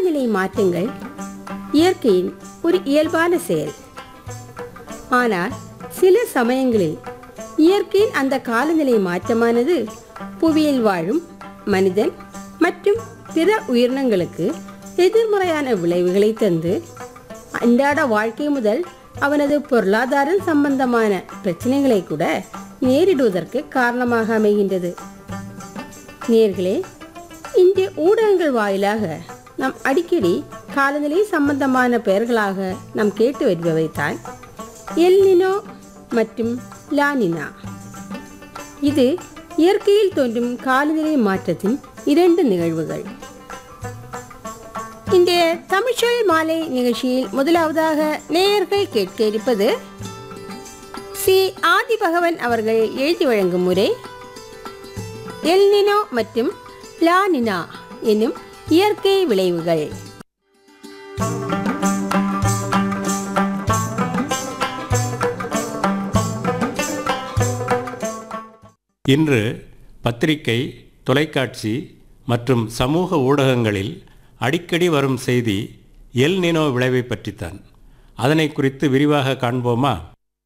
காலநிலை மாற்றங்கள் இயற்கையின் ஒரு இயல்பான செயல் ஆனால் சில சமயங்களில் இயற்கையின் அந்த காலநிலை மாற்றமானது புவியில் வாழும் மனிதன் மற்றும் பிற உயிரினங்களுக்கு எதிர்மறையான விளைவுகளை தந்து அன்றாட வாழ்க்கை முதல் அவனது பொருளாதாரம் சம்பந்தமான பிரச்சனைகளை கூட நேரிடுவதற்கு காரணமாக அமைகின்றது நேர்களே இன்றைய ஊடகங்கள் வாயிலாக நாம் அடிக்கடி காலநிலை சம்பந்தமான பெயர்களாக நாம் கேட்டு வருபவைத்தான் எல்னினோ மற்றும் லானினா இது இயற்கையில் தோன்றும் காலநிலை மாற்றத்தின் இரண்டு நிகழ்வுகள் இன்றைய தமிழ்ச்சொல் மாலை நிகழ்ச்சியில் முதலாவதாக நேயர்கள் கேட்க இருப்பது சி ஆதிபகவன் அவர்கள் எழுதி வழங்கும் முறை எல்னினோ மற்றும் லானினா என்னும் இயற்கை விளைவுகள் இன்று பத்திரிகை தொலைக்காட்சி மற்றும் சமூக ஊடகங்களில் அடிக்கடி வரும் செய்தி எல் நினோ விளைவை பற்றித்தான் அதனை குறித்து விரிவாக காண்போமா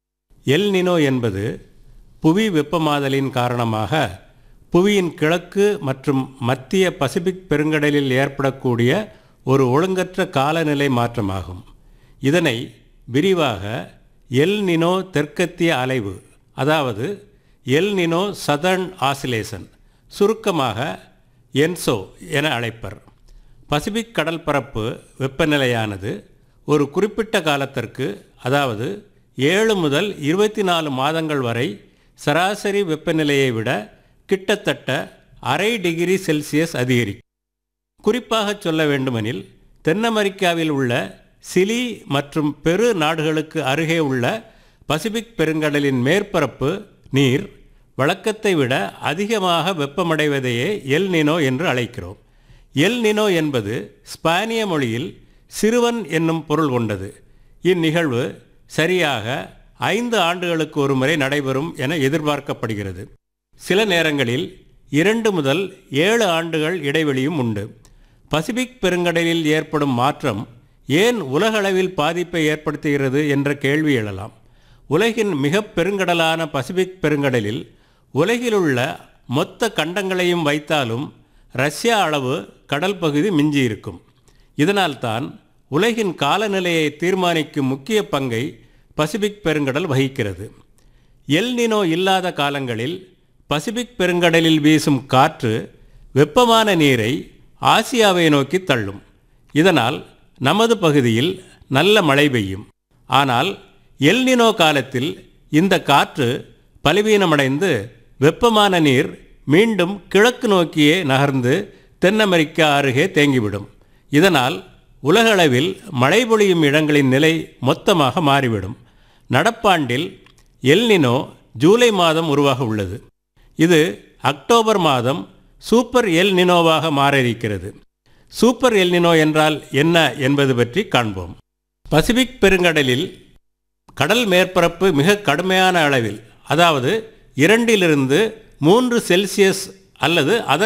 எல் நினோ என்பது புவி வெப்பமாதலின் காரணமாக புவியின் கிழக்கு மற்றும் மத்திய பசிபிக் பெருங்கடலில் ஏற்படக்கூடிய ஒரு ஒழுங்கற்ற காலநிலை மாற்றமாகும் இதனை விரிவாக எல் நினோ தெற்கத்திய அலைவு அதாவது எல் நினோ சதர்ன் ஆசிலேஷன் சுருக்கமாக என்சோ என அழைப்பர் பசிபிக் கடல் பரப்பு வெப்பநிலையானது ஒரு குறிப்பிட்ட காலத்திற்கு அதாவது ஏழு முதல் இருபத்தி நாலு மாதங்கள் வரை சராசரி வெப்பநிலையை விட கிட்டத்தட்ட அரை டிகிரி செல்சியஸ் அதிகரிக்கும் குறிப்பாக சொல்ல வேண்டுமெனில் தென் அமெரிக்காவில் உள்ள சிலி மற்றும் பெரு நாடுகளுக்கு அருகே உள்ள பசிபிக் பெருங்கடலின் மேற்பரப்பு நீர் வழக்கத்தை விட அதிகமாக வெப்பமடைவதையே எல் நினோ என்று அழைக்கிறோம் எல் நினோ என்பது ஸ்பானிய மொழியில் சிறுவன் என்னும் பொருள் கொண்டது இந்நிகழ்வு சரியாக ஐந்து ஆண்டுகளுக்கு ஒரு முறை நடைபெறும் என எதிர்பார்க்கப்படுகிறது சில நேரங்களில் இரண்டு முதல் ஏழு ஆண்டுகள் இடைவெளியும் உண்டு பசிபிக் பெருங்கடலில் ஏற்படும் மாற்றம் ஏன் உலகளவில் பாதிப்பை ஏற்படுத்துகிறது என்ற கேள்வி எழலாம் உலகின் மிக பெருங்கடலான பசிபிக் பெருங்கடலில் உலகிலுள்ள மொத்த கண்டங்களையும் வைத்தாலும் ரஷ்யா அளவு கடல் பகுதி மிஞ்சியிருக்கும் இதனால்தான் உலகின் காலநிலையை தீர்மானிக்கும் முக்கிய பங்கை பசிபிக் பெருங்கடல் வகிக்கிறது எல் நினோ இல்லாத காலங்களில் பசிபிக் பெருங்கடலில் வீசும் காற்று வெப்பமான நீரை ஆசியாவை நோக்கி தள்ளும் இதனால் நமது பகுதியில் நல்ல மழை பெய்யும் ஆனால் எல்னினோ காலத்தில் இந்த காற்று பலவீனமடைந்து வெப்பமான நீர் மீண்டும் கிழக்கு நோக்கியே நகர்ந்து தென் அமெரிக்கா அருகே தேங்கிவிடும் இதனால் உலகளவில் மழை பொழியும் இடங்களின் நிலை மொத்தமாக மாறிவிடும் நடப்பாண்டில் எல்னினோ ஜூலை மாதம் உருவாக உள்ளது இது அக்டோபர் மாதம் சூப்பர் எல் நினோவாக மாற இருக்கிறது சூப்பர் எல் நினோ என்றால் என்ன என்பது பற்றி காண்போம் பசிபிக் பெருங்கடலில் கடல் மேற்பரப்பு மிக கடுமையான அளவில் அதாவது இரண்டிலிருந்து மூன்று செல்சியஸ் அல்லது அதற்கு